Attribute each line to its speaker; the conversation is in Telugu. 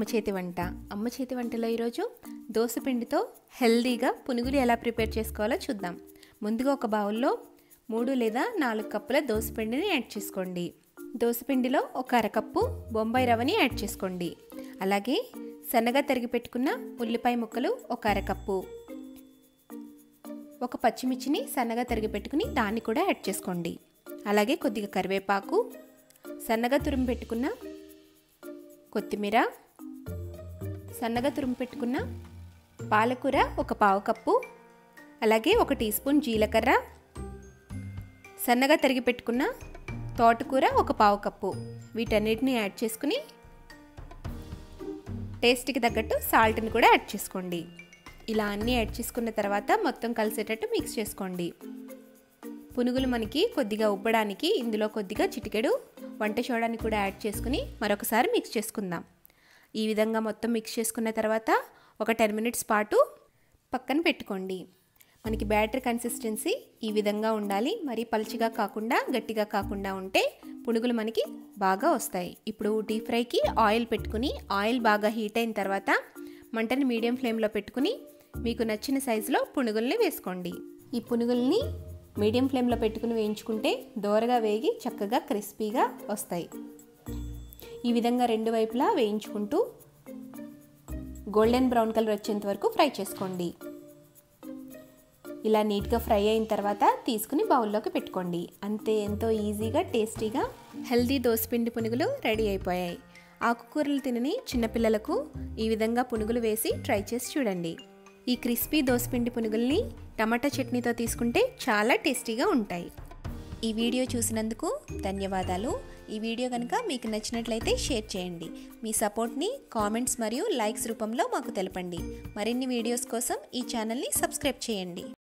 Speaker 1: చేతి వంట అమ్మ చేతి వంటలో ఈరోజు దోసపిండితో హెల్దీగా పునుగులు ఎలా ప్రిపేర్ చేసుకోవాలో చూద్దాం ముందుగా ఒక బౌల్లో మూడు లేదా నాలుగు కప్పుల దోసపిండిని యాడ్ చేసుకోండి దోసపిండిలో ఒక అరకప్పు బొంబాయి రవ్వని యాడ్ చేసుకోండి అలాగే సన్నగా తరిగి పెట్టుకున్న ఉల్లిపాయ ముక్కలు ఒక అరకప్పు ఒక పచ్చిమిర్చిని సన్నగా తరిగి పెట్టుకుని దాన్ని కూడా యాడ్ చేసుకోండి అలాగే కొద్దిగా కరివేపాకు సన్నగా తురిమి పెట్టుకున్న కొత్తిమీర సన్నగా తురిమి పెట్టుకున్న పాలకూర ఒక పావు కప్పు అలాగే ఒక టీ స్పూన్ జీలకర్ర సన్నగా తరిగి పెట్టుకున్న తోటకూర ఒక పావు కప్పు వీటన్నిటిని యాడ్ చేసుకుని టేస్ట్కి తగ్గట్టు సాల్ట్ని కూడా యాడ్ చేసుకోండి ఇలా అన్నీ యాడ్ చేసుకున్న తర్వాత మొత్తం కలిసేటట్టు మిక్స్ చేసుకోండి పునుగులు మనకి కొద్దిగా ఉబ్బడానికి ఇందులో కొద్దిగా చిటికెడు వంట సోడాని కూడా యాడ్ చేసుకుని మరొకసారి మిక్స్ చేసుకుందాం ఈ విధంగా మొత్తం మిక్స్ చేసుకున్న తర్వాత ఒక టెన్ మినిట్స్ పాటు పక్కన పెట్టుకోండి మనకి బ్యాటర్ కన్సిస్టెన్సీ ఈ విధంగా ఉండాలి మరీ పలుచగా కాకుండా గట్టిగా కాకుండా ఉంటే పునుగులు మనకి బాగా వస్తాయి ఇప్పుడు డీప్ ఫ్రైకి ఆయిల్ పెట్టుకుని ఆయిల్ బాగా హీట్ అయిన తర్వాత మంటని మీడియం ఫ్లేమ్లో పెట్టుకుని మీకు నచ్చిన సైజులో పునుగుల్ని వేసుకోండి ఈ పునుగుల్ని మీడియం ఫ్లేమ్లో పెట్టుకుని వేయించుకుంటే దోరగా వేగి చక్కగా క్రిస్పీగా వస్తాయి ఈ విధంగా రెండు వైపులా వేయించుకుంటూ గోల్డెన్ బ్రౌన్ కలర్ వచ్చేంత వరకు ఫ్రై చేసుకోండి ఇలా నీట్గా ఫ్రై అయిన తర్వాత తీసుకుని బౌల్లోకి పెట్టుకోండి అంతే ఎంతో ఈజీగా టేస్టీగా హెల్దీ దోసపిండి పునుగులు రెడీ అయిపోయాయి ఆకుకూరలు తినని చిన్నపిల్లలకు ఈ విధంగా పునుగులు వేసి ట్రై చేసి చూడండి ఈ క్రిస్పీ దోసపిండి పునుగుల్ని టమాటా చట్నీతో తీసుకుంటే చాలా టేస్టీగా ఉంటాయి ఈ వీడియో చూసినందుకు ధన్యవాదాలు ఈ వీడియో కనుక మీకు నచ్చినట్లయితే షేర్ చేయండి మీ సపోర్ట్ని కామెంట్స్ మరియు లైక్స్ రూపంలో మాకు తెలపండి మరిన్ని వీడియోస్ కోసం ఈ ఛానల్ని సబ్స్క్రైబ్ చేయండి